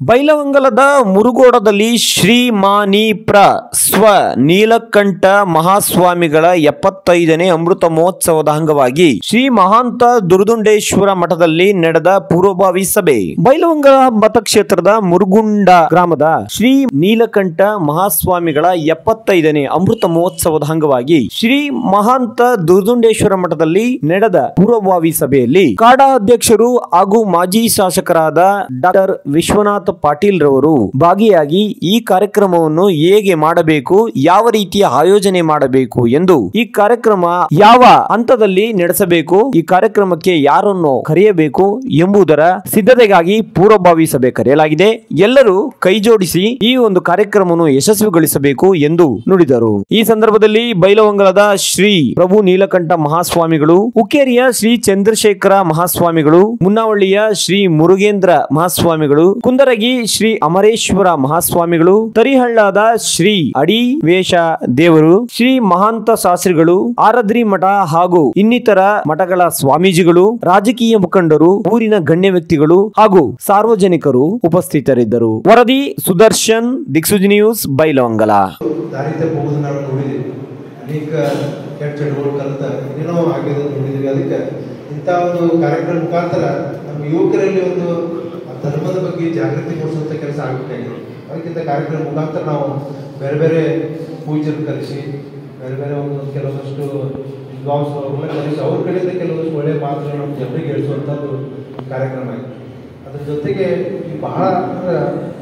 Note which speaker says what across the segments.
Speaker 1: ಬೈಲವಂಗಲದ ಮುರುಗೋಡದಲ್ಲಿ ಶ್ರೀ ಮಾನೀಪ್ರ ಸ್ವ ನೀಲಕಂಠ ಮಹಾಸ್ವಾಮಿಗಳ ಎಪ್ಪತ್ತೈದನೇ ಅಮೃತ ಮಹೋತ್ಸವದ ಅಂಗವಾಗಿ ಶ್ರೀ ಮಹಾಂತ ದುರ್ದುಂಡೇಶ್ವರ ಮಠದಲ್ಲಿ ನಡೆದ ಪೂರ್ವಭಾವಿ ಸಭೆ ಬೈಲವಂಗಲ ಮತಕ್ಷೇತ್ರದ ಮುರುಗುಂಡ ಗ್ರಾಮದ ಶ್ರೀ ನೀಲಕಂಠ ಮಹಾಸ್ವಾಮಿಗಳ ಎಪ್ಪತ್ತೈದನೇ ಅಮೃತ ಮಹೋತ್ಸವದ ಅಂಗವಾಗಿ ಶ್ರೀ ಮಹಾಂತ ದುರ್ದುಂಡೇಶ್ವರ ಮಠದಲ್ಲಿ ನಡೆದ ಪೂರ್ವಭಾವಿ ಸಭೆಯಲ್ಲಿ ಕಾಡಾ ಅಧ್ಯಕ್ಷರು ಹಾಗೂ ಮಾಜಿ ಶಾಸಕರಾದ ಡಾಕ್ಟರ್ ವಿಶ್ವನಾಥ್ ಪಾಟೀಲ್ ರವರು ಭಾಗಿಯಾಗಿ ಈ ಕಾರ್ಯಕ್ರಮವನ್ನು ಹೇಗೆ ಮಾಡಬೇಕು ಯಾವ ರೀತಿಯ ಆಯೋಜನೆ ಮಾಡಬೇಕು ಎಂದು ಈ ಕಾರ್ಯಕ್ರಮ ಯಾವ ಹಂತದಲ್ಲಿ ನಡೆಸಬೇಕು ಈ ಕಾರ್ಯಕ್ರಮಕ್ಕೆ ಯಾರನ್ನು ಕರೆಯಬೇಕು ಎಂಬುದರ ಸಿದ್ಧತೆಗಾಗಿ ಪೂರ್ವಭಾವಿ ಸಭೆ ಕರೆಯಲಾಗಿದೆ ಎಲ್ಲರೂ ಕೈ ಜೋಡಿಸಿ ಈ ಒಂದು ಕಾರ್ಯಕ್ರಮವನ್ನು ಯಶಸ್ವಿಗೊಳಿಸಬೇಕು ಎಂದು ನುಡಿದರು ಈ ಸಂದರ್ಭದಲ್ಲಿ ಬೈಲವಂಗಲದ ಶ್ರೀ ಪ್ರಭು ನೀಲಕಂಠ ಮಹಾಸ್ವಾಮಿಗಳು ಉಕ್ಕೇರಿಯ ಶ್ರೀ ಚಂದ್ರಶೇಖರ ಮಹಾಸ್ವಾಮಿಗಳು ಮುನ್ನಾವಳ್ಳಿಯ ಶ್ರೀ ಮುರುಗೇಂದ್ರ ಮಹಾಸ್ವಾಮಿಗಳು ಕುಂದರಗಿ ಶ್ರೀ ಅಮರೇಶ್ವರ ಮಹಾಸ್ವಾಮಿಗಳು ತರಿಹಳ್ಳದ ಶ್ರೀ ಅಡಿ ವೇಷ ದೇವರು ಶ್ರೀ ಮಹಾಂತ ಶಾಸ್ತ್ರಿಗಳು ಆರದ್ರಿ ಮಠ ಹಾಗೂ ಇನ್ನಿತರ ಮಠಗಳ ಸ್ವಾಮೀಜಿಗಳು ರಾಜಕೀಯ ಮುಖಂಡರು ಊರಿನ ಗಣ್ಯ ವ್ಯಕ್ತಿಗಳು ಹಾಗೂ ಸಾರ್ವಜನಿಕರು ಉಪಸ್ಥಿತರಿದ್ದರು ವರದಿ ಸುದರ್ಶನ್ ದಿಕ್ಸುಜಿ ನ್ಯೂಸ್ ಬೈಲವಂಗಲ
Speaker 2: ದಾರಿ ತಪ್ಪಿ ಹೋಗೋದನ್ನ ನಾವು ನೋಡಿದ್ದೀವಿ ಅನೇಕ ಕೆಟ್ಟ ಚಟುವಟಿಕೆ ಕಲಿತ ಏನೋ ಆಗಿದೆ ನೋಡಿದ್ದೀವಿ ಅದಕ್ಕೆ ಇಂಥ ಒಂದು ಕಾರ್ಯಕ್ರಮ ಮುಖಾಂತರ ನಮ್ಮ ಯುವಕರಲ್ಲಿ ಒಂದು ಆ ಧರ್ಮದ ಬಗ್ಗೆ ಜಾಗೃತಿ ಮೂಡಿಸುವಂಥ ಕೆಲಸ ಆಗಬೇಕಾಗಿದೆ ಅದಕ್ಕಿಂತ ಕಾರ್ಯಕ್ರಮ ಮುಖಾಂತರ ನಾವು ಬೇರೆ ಬೇರೆ ಪೂಜೆಯನ್ನು ಕಲಿಸಿ ಬೇರೆ ಬೇರೆ ಒಂದು ಕೆಲವೊಂದಷ್ಟು ವಿದ್ವಾಂಸರು ಅವ್ರನ್ನ ಕಲಿಸಿ ಅವ್ರ ಕಡೆಯಿಂದ ಕೆಲವೊಂದಷ್ಟು ಒಳ್ಳೆಯ ಮಾತುಗಳು ನಮ್ಮ ಜನರಿಗೆ ಹೇಳಿಸುವಂಥದ್ದು ಕಾರ್ಯಕ್ರಮ ಇದೆ ಅದ್ರ ಜೊತೆಗೆ ಈ ಬಹಳ ಅಂದ್ರೆ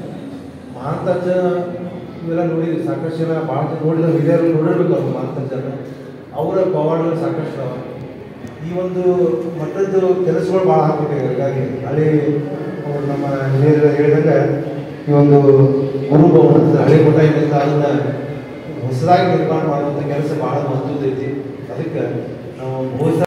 Speaker 2: ಮಹಾಂತರ್ಜ ಇವೆಲ್ಲ ನೋಡಿದ್ವಿ ಸಾಕಷ್ಟು ಜನ ಭಾಳ ಜನ ನೋಡಿದ ಹಿರಿಯರು ನೋಡಿರ್ಬೇಕು ಅವ್ರು ಮಹಾಂತರ್ಜನ ಅವರ ಪವಾಡಗಳು ಸಾಕಷ್ಟು ಅವ ಈ ಒಂದು ಮಟ್ಟದ್ದು ಕೆಲಸಗಳು ಭಾಳ ಆಗ್ಬೇಕು ಹಾಗಾಗಿ ಹಳೆ ಅವ್ರು ನಮ್ಮ ಹಿರಿಯರು ಹೇಳಿದಂಗೆ ಈ ಒಂದು ಗುರುಭವನ ಅಂದ್ರೆ ಹಳೆ ಮಠ ಏನಿದೆ ಅದನ್ನ ಹೊಸದಾಗಿ ನಿರ್ಮಾಣ ಮಾಡುವಂಥ ಕೆಲಸ ಭಾಳ ಮಹತ್ವದೈತಿ ಅದಕ್ಕೆ ನಾವು ಬಹುಶಃ